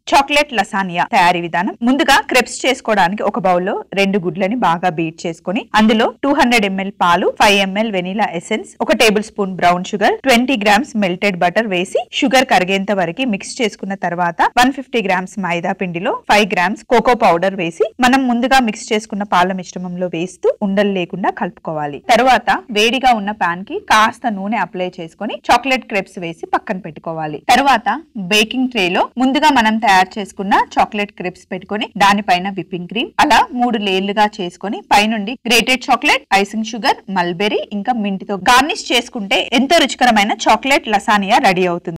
chocolate lasagna తయారీ విధానం ముందుగా క్రెప్స్ చేసుకోవడానికి ఒక బౌల్లో రెండు గుడ్లని బాగా బీట్ చేసుకొని అందులో టూ హండ్రెడ్ ఎంఎల్ పాలు ఫైవ్ ఎంఎల్ వెనిలా ఎసెన్స్ ఒక tablespoon brown sugar twenty grams melted butter వేసి షుగర్ కరిగేంత వరకు మిక్స్ చేసుకున్న తర్వాత వన్ ఫిఫ్టీ గ్రామ్స్ మైదా పిండిలో ఫైవ్ గ్రామ్స్ కోకో పౌడర్ వేసి మనం ముందుగా మిక్స్ చేసుకున్న పాల మిశ్రమంలో వేస్తూ ఉండలు లేకుండా కలుపుకోవాలి తర్వాత వేడిగా ఉన్న పాన్ కి కాస్త నూనె అప్లై చేసుకొని చాక్లెట్ క్రెప్స్ వేసి పక్కన పెట్టుకోవాలి తర్వాత బేకింగ్ ట్రే లో ముందుగా మనం తయారు చేసుకున్న చాక్లెట్ క్రెప్స్ పెట్టుకొని దానిపైన విప్పింగ్ క్రీమ్ అలా మూడు లేయర్లుగా చేసుకొని పైనుండి grated chocolate icing sugar mulberry ఇంకా మింట్ తో గార్నిష్ చేసుకుంటే ఎంతో రుచికరమైన చాక్లెట్ లసానియా రెడీ అవుతుంది